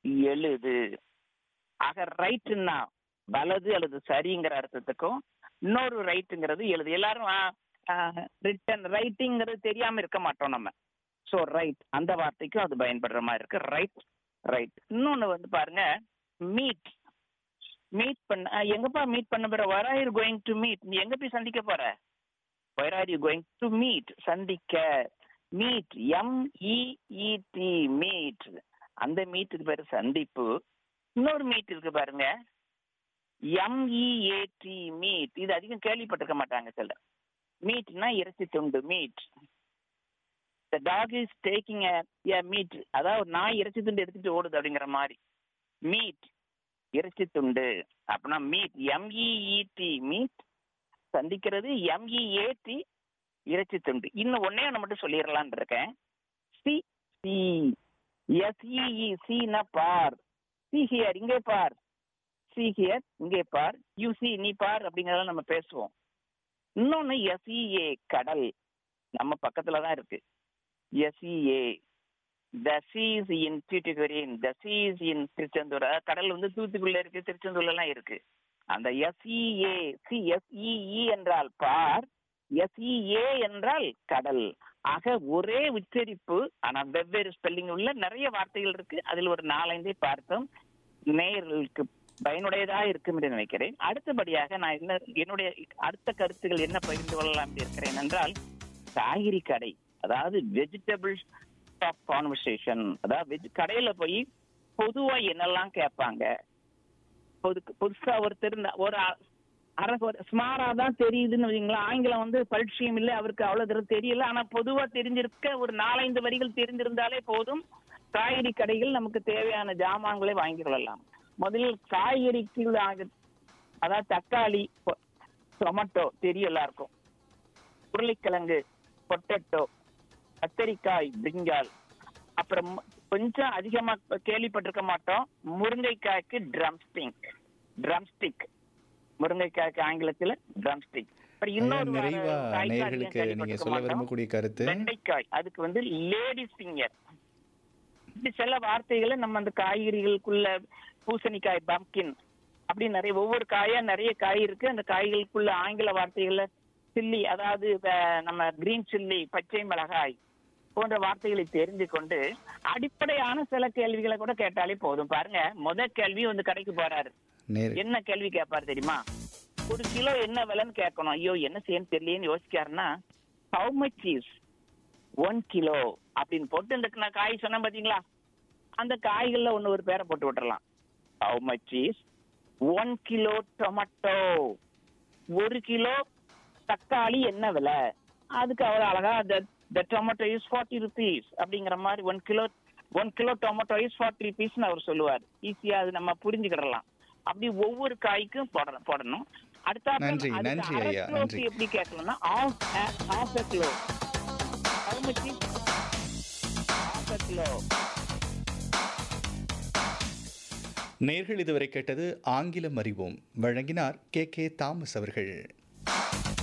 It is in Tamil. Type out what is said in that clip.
எழுது ஆக ரைட்னா வலது அல்லது சரிங்கிற அர்த்தத்துக்கும் இன்னொரு ரைட்டுங்கிறது எழுது எல்லாரும் ரிட்டன் ரைட்டிங்கிறது தெரியாம இருக்க மாட்டோம் நம்ம ஸோ ரைட் அந்த வார்த்தைக்கும் அது பயன்படுற மாதிரி இருக்கு ரைட் ரைட் இன்னொன்னு வந்து பாருங்க மீட் மீட் பண்ண அஹ், எங்கப்பா மீட் பண்ண போற where are you going to meet நீ எங்க போய் சந்திக்க போற where are you going to meet சந்திக்க மீட் எம் இஇடி மீட் அந்த மீட்டுக்கு பேரு சந்திப்பு இன்னொரு மீட் இருக்கு பாருங்க எம்இஏடி மீட் இது அதிகம் கேள்விப்பட்டிருக்க மாட்டாங்க சிலர் மீட்னா இறைச்சி துண்டு meat the dog is taking a meat அதாவது ஒரு நாய் இறைச்சி துண்டு எடுத்துட்டு ஓடுது அப்படிங்கிற மாதிரி மீட் இறைச்சி துண்டு அப்படின்னா மீட் எம்இஇடி மீட் சந்திக்கிறது எம்இஏடி இறைச்சி துண்டு இன்னும் ஒன்னே ஒன்று மட்டும் சொல்லிடலான் இருக்கேன் சி சி எஸ்இஇ சின்னா பார் சி ஹியர் இங்கே பார் சி ஹியர் இங்கே பார் யூ சி நீ பார் அப்படிங்கறத நம்ம பேசுவோம் இன்னொன்னு எஸ்இஏ கடல் நம்ம பக்கத்துல தான் இருக்கு எஸ்இஏ த சீஸ் இன் தூத்துக்குடியின் த சீஸ் இன் திருச்செந்தூர் அதாவது கடல் வந்து தூத்துக்குள்ள இருக்கு திருச்செந்தூர்ல எல்லாம் இருக்கு அந்த எஸ்இஏ சி எஸ்இஇ என்றால் பார் எஸ்இஏ என்றால் கடல் ஆக ஒரே உச்சரிப்பு ஆனா வெவ்வேறு ஸ்பெல்லிங் உள்ள நிறைய வார்த்தைகள் இருக்கு அதில் ஒரு நாலைந்தே பார்த்தோம் நேயர்களுக்கு பயனுடையதா இருக்கும் என்று நினைக்கிறேன் அடுத்தபடியாக நான் என்ன என்னுடைய அடுத்த கருத்துக்கள் என்ன பகிர்ந்து கொள்ளலாம் என்று இருக்கிறேன் என்றால் காய்கறி கடை அதாவது வெஜிடபிள் ஷாப் கான்வர்சேஷன் அதாவது வெஜ் கடையில போய் பொதுவா என்னெல்லாம் கேட்பாங்க பொது புதுசா ஒருத்தர் இந்த ஒரு அ- அரை ஸ்மாரா தான் தெரியுதுன்னு வைங்களா ஆங்கிலம் வந்து பரிட்சயம் இல்லை அவருக்கு அவ்வளவு தூரம் தெரியல ஆனா பொதுவா தெரிஞ்சிருக்க ஒரு நாலஞ்சு வரிகள் தெரிஞ்சிருந்தாலே போதும் காய்கறி கடைகள் நமக்கு தேவையான ஜாமான்களை வாங்கிக் கொள்ளலாம் முதலில் காய்கறிக்கு உள்ள ஆக- அதாவது தக்காளி பொ- டொமேட்டோ தெரியும் எல்லாருக்கும் உருளைக்கிழங்கு பொட்டேட்டோ கத்தரிக்காய் பிரிஞ்சால் அப்புறம் கொஞ்சம் அதிகமா கேள்விப்பட்டிருக்க மாட்டோம் முருங்கைக்காய்க்கு ட்ரம் ஸ்டிக் ட்ரம் ஸ்டிக் முருங்கைக்காய்க்கு ஆங்கிலத்துல ட்ரம் ஸ்டிக் அப்புறம் ஐயா, இன்னொரு வகை நிறைவா காய்க்கு அதிகம் நேயர்களுக்கு நீங்க கேள்விப்பட்டிருக்க சொல்ல மாட்டோம். விரும்பக்கூடிய கருத்து வெண்டைக்காய் அதுக்கு வந்து லேடிஸ் ஃபிங்கர் இப்படி சில வார்த்தைகளை நம்ம அந்த காய்கறிகளுக்குள்ள பூசணிக்காய் பம்கின் அப்படி நிறைய ஒவ்வொரு காயா நிறைய காய் இருக்கு அந்த காய்களுக்குள்ள ஆங்கில வார்த்தைகள்ல சில்லி அதாவது அஹ், நம்ம கிரீன் சில்லி பச்சை மிளகாய் போன்ற வார்த்தைகளை தெரிந்து கொண்டு அடிப்படையான சில கேள்விகளை கூட கேட்டாலே போதும் பாருங்க முத கேள்வி வந்து கடைக்கு போறாரு நேர் என்ன கேள்வி கேட்பாரு தெரியுமா ஒரு கிலோ என்ன விலைன்னு கேட்கணும் ஐயோ என்ன செய்யணும் தெரியலையேன்னு யோசிக்காருன்னா how much is one kilo அப்படின்னு போட்டு இந்த நான் காய் சொன்னேன் பாத்தீங்களா அந்த காய்கள்ல ஒண்ணு ஒரு பேரை போட்டு விட்டுறலாம் how much is one kilo tomato ஒரு கிலோ தக்காளி என்ன விலை அதுக்கு அவ்வளவு அழகா the tomato is forty rupees அப்படிங்கிற மாதிரி one kilo one kilo tomato is forty ருபீஸ்னு அவர் சொல்லுவார் ஈஸியா அது நம்ம புரிஞ்சுக்கிடலாம் அப்படி ஒவ்வொரு காய்க்கும் போடணும் போடணும் அடுத்த நன்றி, நன்றி ஐயா, நன்றி. எப்படி கேட்கணும்னா half half kilo how much is half a kilo நேர்கள் இதுவரை கேட்டது ஆங்கிலம் அறிவோம் வழங்கினார் கே கே தாமஸ் அவர்கள்